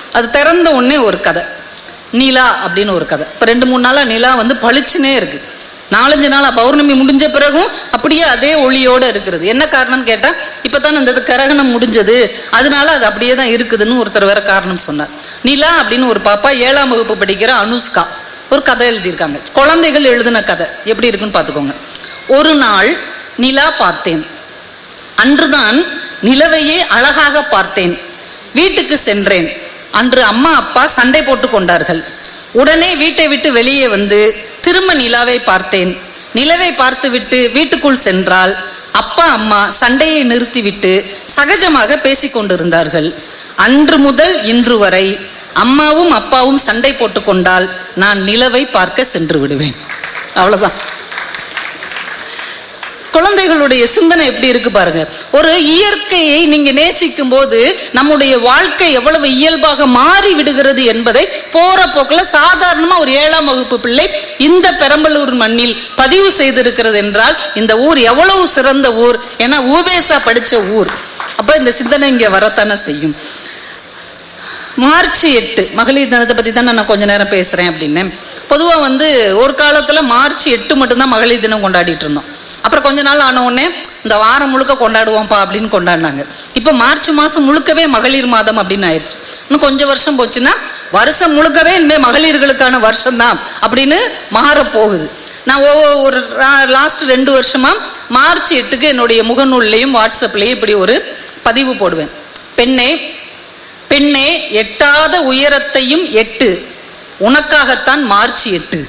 அது திறந்த உடனே ஒரு கதை நிலா அப்படின்னு ஒரு கதை இப்போ ரெண்டு மூணு நாளாக நிலா வந்து பளிச்சுனே இருக்கு நாலஞ்சு நாளா பௌர்ணமி முடிஞ்ச பிறகும் அப்படியே அதே ஒளியோட இருக்கிறது என்ன காரணம்னு கேட்டா இப்பதான் இந்த இது கரகணம் முடிஞ்சது அதனால அது அப்படியே தான் இருக்குதுன்னு ஒருத்தர் வேற காரணம் சொன்னார் நிலா அப்படின்னு ஒரு பாப்பா ஏழாம் வகுப்பு படிக்கிற அனுஷ்கா ஒரு கதை எழுதியிருக்காங்க குழந்தைகள் எழுதின கதை எப்படி இருக்குன்னு பார்த்துக்கோங்க ஒரு நாள் நிலா பார்த்தேன் அன்றுதான் நிலவையே அழகாக பார்த்தேன் வீட்டுக்கு சென்றேன் அன்று அம்மா அப்பா சண்டை போட்டு கொண்டார்கள் உடனே வீட்டை விட்டு வெளியே வந்து திரும்ப நிலாவை பார்த்தேன் நிலவை பார்த்துவிட்டு வீட்டுக்குள் சென்றால் அப்பா அம்மா சண்டையை நிறுத்திவிட்டு சகஜமாக பேசிக் கொண்டிருந்தார்கள் அன்று முதல் இன்று வரை அம்மாவும் அப்பாவும் சண்டை போட்டு கொண்டால் நான் நிலவை பார்க்க சென்று விடுவேன் அவ்வளவுதான் குழந்தைகளுடைய சிந்தனை எப்படி இருக்கு பாருங்க ஒரு இயற்கையை நீங்க நேசிக்கும் போது நம்முடைய வாழ்க்கை எவ்வளவு இயல்பாக மாறி விடுகிறது என்பதை போற போக்குல சாதாரணமா ஒரு ஏழாம் வகுப்பு பிள்ளை இந்த பெரம்பலூர் மண்ணில் பதிவு செய்திருக்கிறது என்றால் இந்த ஊர் எவ்வளவு சிறந்த ஊர் ஏன்னா ஊவேசா படிச்ச ஊர் அப்ப இந்த சிந்தனை இங்க வரத்தானே செய்யும் மார்ச் எட்டு மகளிர் தினத்தை பத்தி தான் நான் கொஞ்ச நேரம் பேசுறேன் அப்படின்னு பொதுவா வந்து ஒரு காலத்துல மார்ச் எட்டு மட்டும்தான் மகளிர் தினம் கொண்டாடிட்டு இருந்தோம் அப்புறம் கொஞ்ச நாள் ஆன உடனே இந்த வாரம் முழுக்க கொண்டாடுவோம்ப்பா அப்படின்னு கொண்டாடினாங்க இப்போ மார்ச் மாசம் முழுக்கவே மகளிர் மாதம் அப்படின்னு ஆயிடுச்சு இன்னும் கொஞ்சம் வருஷம் போச்சுன்னா வருஷம் முழுக்கவே இனிமே மகளிர்களுக்கான வருஷம் தான் அப்படின்னு மாற போகுது நான் ஒவ்வொரு ஒரு லாஸ்ட் ரெண்டு வருஷமா மார்ச் எட்டுக்கு என்னுடைய முகநூல்லையும் வாட்ஸ்அப்லயும் இப்படி ஒரு பதிவு போடுவேன் பெண்ணே பெண்ணே எட்டாத உயரத்தையும் எட்டு உனக்காகத்தான் மார்ச் எட்டு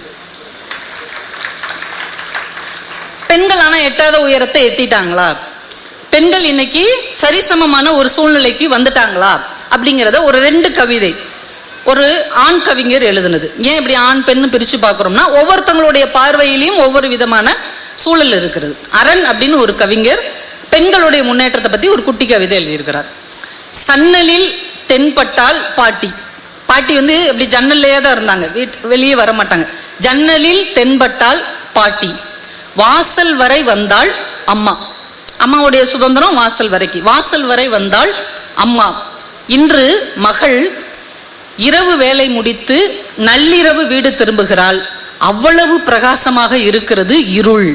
பெண்கள் ஆனா எட்டாத உயரத்தை எட்டிட்டாங்களா பெண்கள் இன்னைக்கு சரிசமமான ஒரு சூழ்நிலைக்கு வந்துட்டாங்களா அப்படிங்கிறத ஒரு ரெண்டு கவிதை ஒரு ஆண் கவிஞர் எழுதுனது ஏன் இப்படி ஆண் பெண் பிரிச்சு பார்க்குறோம்னா ஒவ்வொருத்தங்களுடைய பார்வையிலையும் ஒவ்வொரு விதமான சூழல் இருக்கிறது அரண் அப்படின்னு ஒரு கவிஞர் பெண்களுடைய முன்னேற்றத்தை பத்தி ஒரு குட்டி கவிதை எழுதியிருக்கிறார் சன்னலில் தென்பட்டால் பாட்டி பாட்டி வந்து இப்படி ஜன்னல்லையே தான் இருந்தாங்க வீட் வெளியே வர மாட்டாங்க ஜன்னலில் தென்பட்டால் பாட்டி வாசல் வரை வந்தாள் அம்மா அம்மாவுடைய சுதந்திரம் வாசல் வரைக்கும் வாசல் வரை வந்தாள் அம்மா இன்று மகள் இரவு வேலை முடித்து நள்ளிரவு வீடு திரும்புகிறாள் அவ்வளவு பிரகாசமாக இருக்கிறது இருள்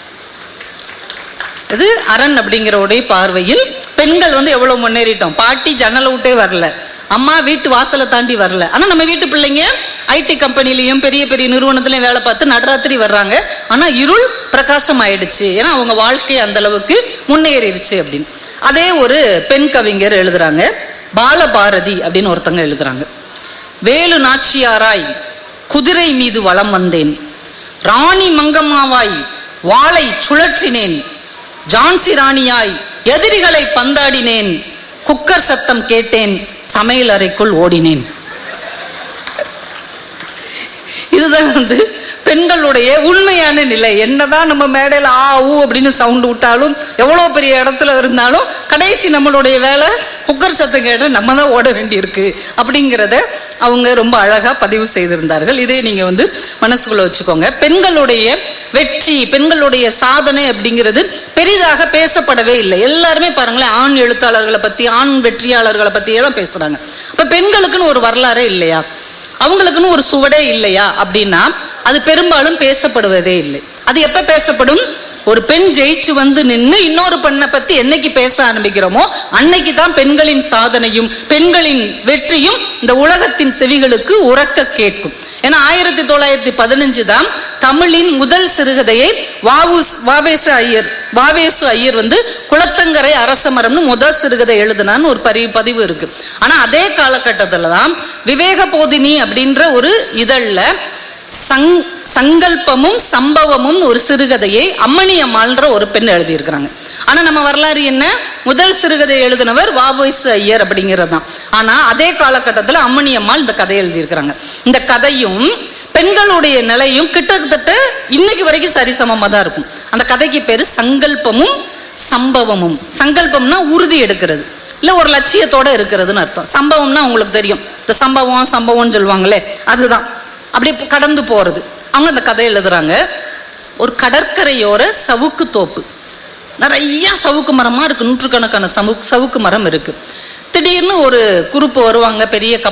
இது அரண் அப்படிங்கிறவுடைய பார்வையில் பெண்கள் வந்து எவ்வளவு முன்னேறிட்டோம் பாட்டி ஜன்னலை விட்டே வரல அம்மா வீட்டு வாசலை தாண்டி வரல ஆனா நம்ம வீட்டு பிள்ளைங்க ஐடி கம்பெனிலையும் பெரிய பெரிய நிறுவனத்திலையும் வேலை பார்த்து நடுராத்திரி வர்றாங்க ஆனா இருள் பிரகாசம் ஆயிடுச்சு ஏன்னா அவங்க வாழ்க்கை அந்த அளவுக்கு முன்னேறிடுச்சு அப்படின்னு அதே ஒரு பெண் கவிஞர் எழுதுறாங்க பாலபாரதி அப்படின்னு ஒருத்தங்க எழுதுறாங்க வேலு நாச்சியாராய் குதிரை மீது வலம் வந்தேன் ராணி மங்கம்மாவாய் வாளை சுழற்றினேன் ஜான்சி ராணியாய் எதிரிகளை பந்தாடினேன் குக்கர் சத்தம் கேட்டேன் சமையல் அறைக்குள் ஓடினேன் இதுதான் வந்து பெண்களுடைய உண்மையான நிலை என்னதான் நம்ம மேடையில் ஆ ஊ அப்படின்னு சவுண்ட் விட்டாலும் எவ்வளோ பெரிய இடத்துல இருந்தாலும் கடைசி நம்மளுடைய வேலை குக்கர் சத்தம் கேட்டு நம்ம தான் ஓட வேண்டியிருக்கு அப்படிங்கிறத அவங்க ரொம்ப அழகாக பதிவு செய்திருந்தார்கள் இதே நீங்கள் வந்து மனசுக்குள்ள வச்சுக்கோங்க பெண்களுடைய வெற்றி பெண்களுடைய சாதனை அப்படிங்கிறது பெரிதாக பேசப்படவே இல்லை எல்லாருமே பாருங்களேன் ஆண் எழுத்தாளர்களை பற்றி ஆண் வெற்றியாளர்களை பற்றியே தான் பேசுகிறாங்க அப்போ பெண்களுக்குன்னு ஒரு வரலாறே இல்லையா அவங்களுக்குன்னு ஒரு சுவடே இல்லையா அப்படின்னா அது பெரும்பாலும் பேசப்படுவதே இல்லை அது எப்ப பேசப்படும் ஒரு பெண் ஜெயிச்சு வந்து நின்று இன்னொரு பெண்ணை பத்தி என்னைக்கு பேச ஆரம்பிக்கிறோமோ அன்னைக்கு தான் பெண்களின் சாதனையும் பெண்களின் வெற்றியும் இந்த உலகத்தின் செவிகளுக்கு உறக்க கேட்கும் ஏன்னா ஆயிரத்தி தொள்ளாயிரத்தி பதினஞ்சு தான் தமிழின் முதல் சிறுகதையை வாவு வாவேசு ஐயர் வாவேசு ஐயர் வந்து குளத்தங்கரை அரசமரம்னு முதல் சிறுகதை எழுதுனான்னு ஒரு பரி பதிவு இருக்கு ஆனா அதே காலகட்டத்துல தான் விவேக போதினி அப்படின்ற ஒரு இதழ்ல சங் சங்கல்பமும் சம்பவமும் ஒரு சிறுகதையை அம்மணி அம்மாள்ன்ற ஒரு பெண் எழுதியிருக்கிறாங்க ஆனா நம்ம வரலாறு என்ன முதல் சிறுகதை எழுதினவர் வாவோய்ஸ் ஐயர் அப்படிங்கிறது தான் ஆனா அதே காலகட்டத்தில் அம்மணி அம்மாள் இந்த கதையை எழுதியிருக்கிறாங்க இந்த கதையும் பெண்களுடைய நிலையும் கிட்டத்தட்ட இன்னைக்கு வரைக்கும் சரிசமமா தான் இருக்கும் அந்த கதைக்கு பேரு சங்கல்பமும் சம்பவமும் சங்கல்பம்னா உறுதி எடுக்கிறது இல்ல ஒரு லட்சியத்தோட இருக்கிறதுன்னு அர்த்தம் சம்பவம்னா உங்களுக்கு தெரியும் இந்த சம்பவம் சம்பவம்னு சொல்லுவாங்களே அதுதான் அப்படியே கடந்து போறது அவங்க அந்த கதை எழுதுறாங்க ஒரு கடற்கரையோர சவுக்கு தோப்பு நிறைய சவுக்கு மரமா இருக்கு நூற்றுக்கணக்கான சவுக்கு சவுக்கு மரம் இருக்கு திடீர்னு ஒரு குரூப் வருவாங்க பெரிய